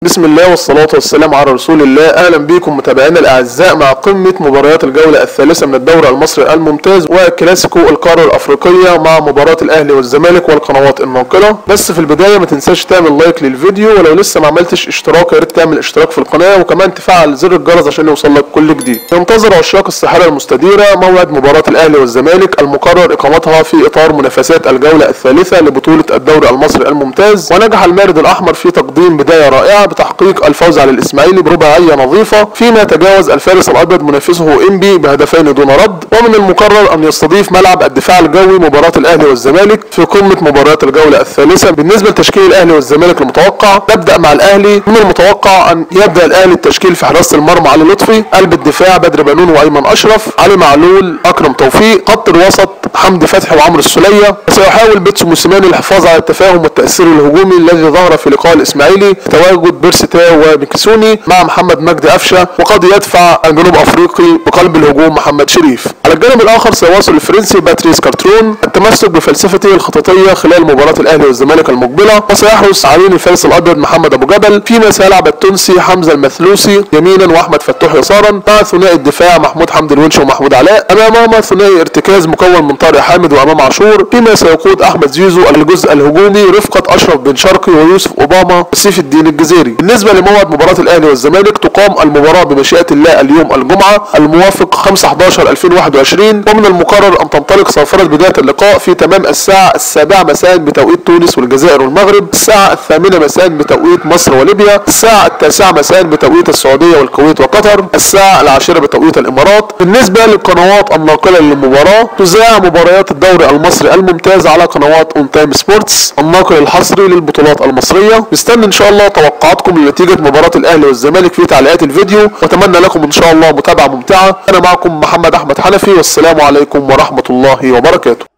بسم الله والصلاة والسلام على رسول الله أهلا بكم متابعينا الأعزاء مع قمة مباريات الجولة الثالثة من الدوري المصري الممتاز وكلاسيكو القارة الأفريقية مع مباراة الأهلي والزمالك والقنوات الناقلة بس في البداية ما تنساش تعمل لايك للفيديو ولو لسه ما عملتش اشتراك يا ريت تعمل اشتراك في القناة وكمان تفعل زر الجرس عشان يوصلك كل جديد ينتظر عشاق الساحرة المستديرة موعد مباراة الأهلي والزمالك المقرر إقامتها في إطار منافسات الجولة الثالثة لبطولة الدوري المصري الممتاز ونجح المارد الأحمر في تقديم بداية رائعة بتحقيق الفوز على الاسماعيلي برباعيه نظيفه فيما تجاوز الفارس الابيض منافسه انبي بهدفين دون رد ومن المقرر ان يستضيف ملعب الدفاع الجوي مباراه الاهلي والزمالك في قمه مباريات الجوله الثالثه بالنسبه لتشكيل الاهلي والزمالك المتوقع نبدا مع الاهلي من المتوقع ان يبدا الاهلي التشكيل في حراسه المرمى علي لطفي قلب الدفاع بدر بنون وايمن اشرف علي معلول اكرم توفيق خط الوسط حمدي فتحي وعمرو السوليه سيحاول بيتسو موسيماني الحفاظ على التفاهم والتاثير الهجومي الذي ظهر في لقاء الاسماعيلي تواجد بيرسيتاو وميكسوني مع محمد مجدي قفشه وقد يدفع الجنوب افريقي بقلب الهجوم محمد شريف على الجانب الاخر سيواصل الفرنسي باتريس كارترون التمسك بفلسفته الخططيه خلال مباراه الاهلي والزمالك المقبله وسيحرص عليه الفارس الابيض محمد ابو جبل فيما سيلعب التونسي حمزه المثلوسي يمينا واحمد فتوح يسارا مع ثنائي الدفاع محمود حمدي الونش ومحمود علاء امامهما ثنائي ارتكاز مكون من طارق حامد وامام عاشور فيما سيقود احمد زيزو الجزء الهجومي رفقه اشرف بن شرقي ويوسف اوباما وسيف الدين الجزيري بالنسبه لموعد مباراه الاهلي والزمالك تقام المباراه بمشيئه الله اليوم الجمعه الموافق 5 11 2021 ومن المقرر ان تنطلق صافره بدايه اللقاء في تمام الساعه السابعه مساء بتوقيت تونس والجزائر والمغرب الساعه الثامنه مساء بتوقيت مصر وليبيا الساعه التاسعه مساء بتوقيت السعوديه والكويت وقطر الساعه العاشره بتوقيت الامارات بالنسبه للقنوات الناقله للمباراه تذاع مباريات الدوري المصري الممتاز على قنوات اون تايم سبورتس الناقل الحصري للبطولات المصريه نستنى ان شاء الله توقعاتكم لنتيجه مباراه الاهلي والزمالك في تعليقات الفيديو واتمنى لكم ان شاء الله متابعه ممتعه انا معكم محمد احمد حنفي والسلام عليكم ورحمه الله وبركاته